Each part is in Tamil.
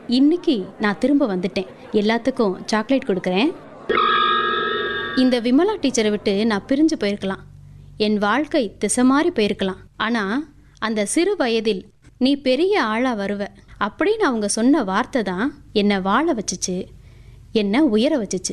இன்னைக்கு நான் திரும்ப வந்துட்டேன் எல்லாத்துக்கும் சாக்லேட் கொடுக்குறேன் இந்த விமலா டீச்சரை விட்டு நான் பிரிஞ்சு போயிருக்கலாம் என் வாழ்க்கை திசை மாறி போயிருக்கலாம் ஆனால் அந்த சிறு வயதில் நீ பெரிய ஆளா வருவ அப்படின்னு அவங்க சொன்ன வார்த்தை தான் என்னை வாழ வச்சுச்சு என்னை உயர வச்சுச்சு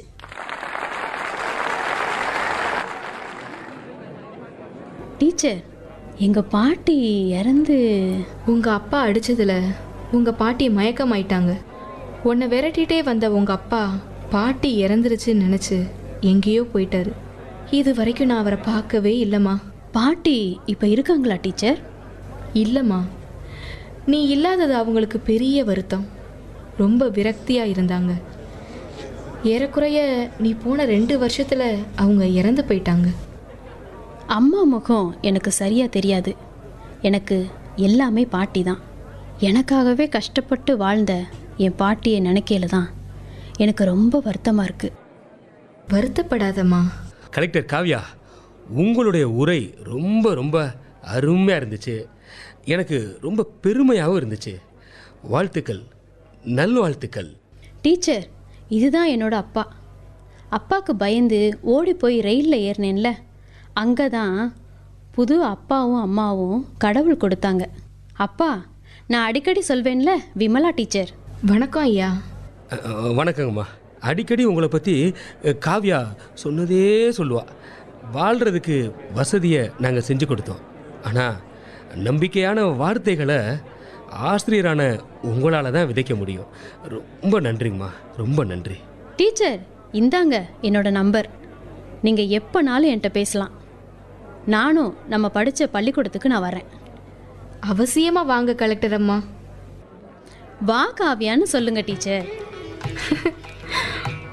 டீச்சர் எங்கள் பாட்டி இறந்து உங்க அப்பா அடிச்சதுல உங்க பாட்டி மயக்கமாயிட்டாங்க உன்னை விரட்டிட்டே வந்த உங்க அப்பா பாட்டி இறந்துருச்சுன்னு நினைச்சு எங்கேயோ போயிட்டாரு இது வரைக்கும் நான் அவரை பார்க்கவே இல்லைம்மா பாட்டி இப்போ இருக்காங்களா டீச்சர் இல்லைம்மா நீ இல்லாதது அவங்களுக்கு பெரிய வருத்தம் ரொம்ப விரக்தியா இருந்தாங்க ஏறக்குறைய நீ போன ரெண்டு வருஷத்துல அவங்க இறந்து போயிட்டாங்க அம்மா முகம் எனக்கு சரியாக தெரியாது எனக்கு எல்லாமே பாட்டி தான் எனக்காகவே கஷ்டப்பட்டு வாழ்ந்த என் பாட்டியை நினைக்கையில தான் எனக்கு ரொம்ப வருத்தமாக இருக்குது வருத்தப்படாதம்மா கலெக்டர் காவ்யா உங்களுடைய உரை ரொம்ப ரொம்ப அருமையாக இருந்துச்சு எனக்கு ரொம்ப பெருமையாகவும் இருந்துச்சு வாழ்த்துக்கள் நல்வாழ்த்துக்கள் டீச்சர் இதுதான் என்னோட அப்பா அப்பாவுக்கு பயந்து ஓடி போய் ரயிலில் ஏறினேன்ல அங்கே தான் புது அப்பாவும் அம்மாவும் கடவுள் கொடுத்தாங்க அப்பா நான் அடிக்கடி சொல்வேன்ல விமலா டீச்சர் வணக்கம் ஐயா அ, அ, வணக்கங்கம்மா அடிக்கடி உங்களை பற்றி காவ்யா சொன்னதே சொல்லுவா வாழ்கிறதுக்கு வசதியை நாங்கள் செஞ்சு கொடுத்தோம் ஆனால் நம்பிக்கையான வார்த்தைகளை ஆசிரியரான உங்களால் தான் விதைக்க முடியும் ரொம்ப நன்றிங்கம்மா ரொம்ப நன்றி டீச்சர் இந்தாங்க என்னோட நம்பர் நீங்கள் எப்போனாலும் என்கிட்ட பேசலாம் நானும் நம்ம படித்த பள்ளிக்கூடத்துக்கு நான் வரேன் அவசியமா வாங்க கலெக்டர் அம்மா வா காவியான்னு சொல்லுங்க டீச்சர்